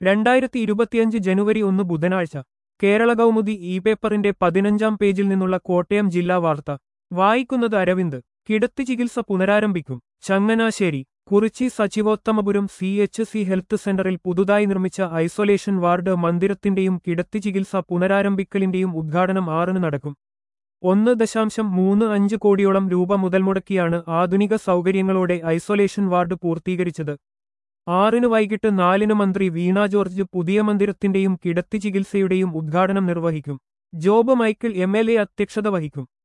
രണ്ടായിരത്തി ഇരുപത്തിയഞ്ച് ജനുവരി ഒന്ന് ബുധനാഴ്ച കേരള കൗമുദി ഇ പേപ്പറിന്റെ പതിനഞ്ചാം പേജിൽ നിന്നുള്ള കോട്ടയം ജില്ലാ വാർത്ത വായിക്കുന്നത് അരവിന്ദ് കിടത്തി ചികിത്സ പുനരാരംഭിക്കും Changanassery Kurichi Sachivothamapuram C H C health സെന്ററിൽ പുതുതായി നിർമ്മിച്ച ഐസൊലേഷൻ വാർഡ് മന്ദിരത്തിന്റെയും കിടത്തി ചികിത്സ പുനരാരംഭിക്കലിന്റെയും ഉദ്ഘാടനം ആറിന് നടക്കും ഒന്ന് ദശാംശം മൂന്ന് അഞ്ച് കോടിയോളം രൂപ മുതൽ മുടക്കിയാണ് ആധുനിക സൗകര്യങ്ങളോടെ ഐസൊലേഷൻ വാർഡ് പൂർത്തീകരിച്ചത് ആറിന് വൈകിട്ട് നാലിന് മന്ത്രി വീണ ജോർജ് പുതിയ മന്ദിരത്തിന്റെയും കിടത്തി ചികിത്സയുടെയും ഉദ്ഘാടനം നിർവഹിക്കും Job Michael M L A അധ്യക്ഷത വഹിക്കും